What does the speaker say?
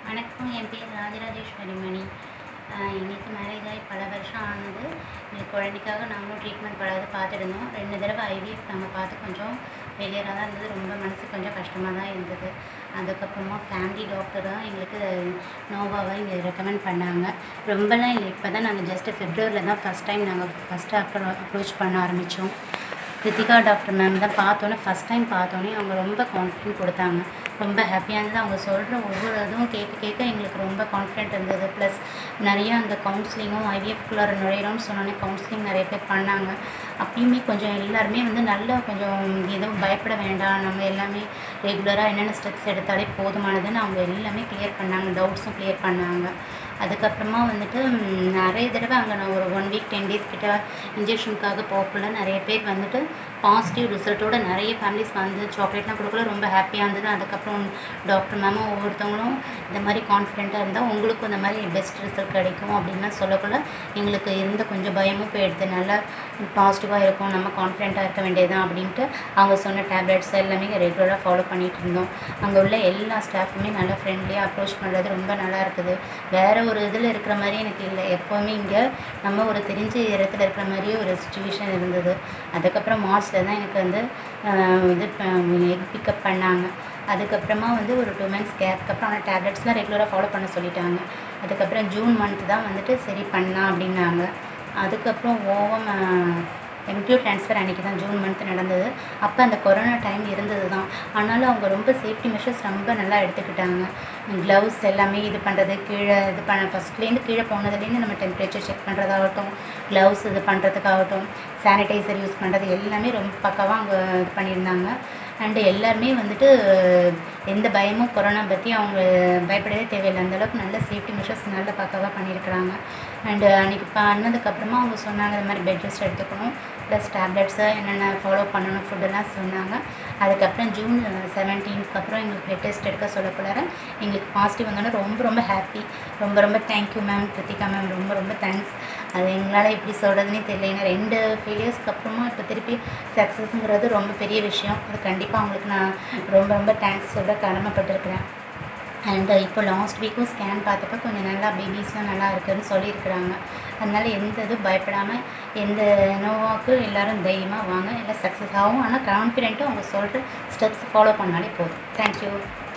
வணக்கம் என் பேர் ராஜராஜேஸ்வரி மணி ஆஹ் எங்களுக்கு மேரேஜ் ஆகி பல வருஷம் ஆனது எங்களுக்கு குழந்தைக்காக நாங்களும் ட்ரீட்மெண்ட் படாது பார்த்துருந்தோம் ரெண்டு தடவை ஐவிஎஃப் நாங்கள் பார்த்து கொஞ்சம் ஃபெயிலியராக தான் இருந்தது ரொம்ப மனசு கொஞ்சம் கஷ்டமாக தான் இருந்தது அதுக்கப்புறமா ஃபேமிலி டாக்டரும் எங்களுக்கு நோவாவை இங்கே ரெக்கமெண்ட் பண்ணாங்க ரொம்பலாம் இல்லை இப்போ தான் நாங்கள் ஜஸ்ட்டு ஃபெப்ரவரியில் தான் ஃபஸ்ட் டைம் நாங்கள் ஃபஸ்ட்டு அப்ரோ அப்ரோச் பண்ண ஆரம்பித்தோம் கிருத்திகா டாக்டர் மேம் தான் பார்த்தோன்னே ஃபஸ்ட் டைம் பார்த்தோன்னே அவங்க ரொம்ப கான்ஃபிடென்ட் கொடுத்தாங்க ரொம்ப ஹாப்பியாக இருந்தது அவங்க சொல்கிற ஒவ்வொரு இதுவும் கேட்க கேட்க எங்களுக்கு ரொம்ப கான்ஃபிடென்ட் இருந்தது ப்ளஸ் நிறைய அந்த கவுன்சிலிங்கும் ஐவிஎஃப்குள்ளார நுழையிறோம்னு சொன்னோன்னே கவுன்சிலிங் நிறைய பேர் பண்ணாங்க அப்பயுமே கொஞ்சம் எல்லாருமே வந்து நல்லா கொஞ்சம் எதுவும் பயப்பட வேண்டாம் நம்ம எல்லாமே ரெகுலராக என்னென்ன ஸ்டெப்ஸ் எடுத்தாலே போதுமானதுன்னு அவங்க எல்லாமே கிளியர் பண்ணாங்க டவுட்ஸும் கிளியர் பண்ணாங்க அதுக்கப்புறமா வந்துட்டு ம், நிறைய தடவை அங்கே நான் ஒரு ஒன் வீக் டென் டேஸ் கிட்ட இன்ஜெக்ஷனுக்காக போகக்குள்ள நிறைய பேர் வந்துட்டு பாசிட்டிவ் ரிசல்ட்டோட நிறைய ஃபேமிலிஸ் வந்து சாக்லேட்லாம் கொடுக்கல ரொம்ப ஹாப்பியாக இருந்தது அதுக்கப்புறம் டாக்டர் மேமும் ஒவ்வொருத்தவங்களும் இந்த மாதிரி கான்ஃபிடென்ட்டாக இருந்தால் உங்களுக்கும் இந்த மாதிரி பெஸ்ட் ரிசல்ட் கிடைக்கும் அப்படின்லாம் சொல்லக்குள்ள எங்களுக்கு இருந்த கொஞ்சம் பயமும் போயிடுது நல்லா பாசிட்டிவாக இருக்கும் நம்ம கான்ஃபிடென்ட்டாக இருக்க வேண்டியதுதான் அப்படின்ட்டு அவங்க சொன்ன டேப்லெட்ஸ் எல்லாமே ரெகுலராக ஃபாலோ பண்ணிகிட்டு இருந்தோம் அங்கே உள்ள எல்லா ஸ்டாஃபுமே நல்லா ஃப்ரெண்ட்லியாக அப்ரோச் பண்ணுறது ரொம்ப நல்லா இருக்குது வேறு ஒரு இதில் இருக்கிற மாதிரி எனக்கு இல்லை எப்போவுமே இங்கே நம்ம ஒரு தெரிஞ்ச இடத்துல இருக்கிற மாதிரியே ஒரு சுச்சுவேஷன் இருந்தது அதுக்கப்புறம் மார்ச்சில் தான் எனக்கு வந்து ஆஹ், இது எக் பிக்கப் பண்ணாங்க அதுக்கப்புறமா வந்து ஒரு டூ மந்த்ஸ் கேப்க்கு அப்புறம் ஆனால் டேப்லெட்ஸ்லாம் ரெகுலராக ஃபாலோ பண்ண சொல்லிட்டாங்க அதுக்கப்புறம் ஜூன் மந்த் தான் வந்துட்டு சரி பண்ணலாம் அப்படின்னாங்க அதுக்கப்புறம் ஓவம் எம்டியூ ட்ரான்ஸ்ஃபர் அன்றைக்கி தான் ஜூன் மந்த் நடந்தது அப்போ அந்த கொரோனா டைம் இருந்தது தான் ஆனாலும் அவங்க ரொம்ப சேஃப்டி மெஷர்ஸ் ரொம்ப நல்லா எடுத்துக்கிட்டாங்க க்ளவுஸ் எல்லாமே இது பண்ணுறது கீழே இது பண்ண ஃபஸ்ட்லேருந்து கீழே போனதுலேருந்து நம்ம டெம்பரேச்சர் செக் பண்ணுறதாகட்டும் க்ளவுஸ் இது பண்ணுறதுக்காகட்டும் சானிடைசர் யூஸ் பண்ணுறது எல்லாமே ரொம்ப பக்காவாக அவங்க இது பண்ணியிருந்தாங்க அண்டு எல்லாருமே வந்துட்டு எந்த பயமும் கொரோனா பற்றி அவங்க பயப்படவே தேவையில்லை அந்த அளவுக்கு நல்ல சேஃப்டி மெஷர்ஸ் நல்ல பக்காவாக பண்ணியிருக்கிறாங்க அண்டு அன்றைக்கி பண்ணதுக்கப்புறமா அவங்க சொன்னாங்க இந்த மாதிரி பெட் ரெஸ்ட் எடுத்துக்கணும் ப்ளஸ் டேப்லெட்ஸு என்னென்ன ஃபாலோ பண்ணணும் ஃபுட்டெல்லாம் சொன்னாங்க அதுக்கப்புறம் ஜூன் செவன்டீன்க்கு அப்புறம் எங்களுக்கு பிளட் டெஸ்ட் எடுக்க சொல்லக்குள்ளார எங்களுக்கு பாசிட்டிவ் வந்தோன்னே ரொம்ப ரொம்ப ஹாப்பி ரொம்ப ரொம்ப தேங்க்யூ மேம் கிருத்திகா மேம் ரொம்ப ரொம்ப தேங்க்ஸ் அது எங்களால் எப்படி சொல்கிறதுனே தெரியல ஏன்னா ரெண்டு ஃபெயிலியர்ஸ்க்கு அப்புறமா இப்போ திருப்பி சக்ஸஸ்ங்கிறது ரொம்ப பெரிய விஷயம் அது கண்டிப்பாக அவங்களுக்கு நான் ரொம்ப ரொம்ப தேங்க்ஸ் சொல்ல கடமைப்பட்டிருக்கிறேன் அண்ட் இப்போ லாஸ்ட் வீக்கும் ஸ்கேன் பார்த்தப்ப கொஞ்சம் நல்லா பேபிஸ்லாம் நல்லா இருக்குதுன்னு சொல்லியிருக்கிறாங்க அதனால எந்த இதுவும் பயப்படாமல் எந்த நோவாக்கு எல்லாரும் தைரியமாக வாங்க எல்லாம் சக்ஸஸ் ஆகும் ஆனால் கான்ஃபிடென்ட்டாக அவங்க சொல்கிற ஸ்டெப்ஸ் ஃபாலோ பண்ணாலே போதும் தேங்க்யூ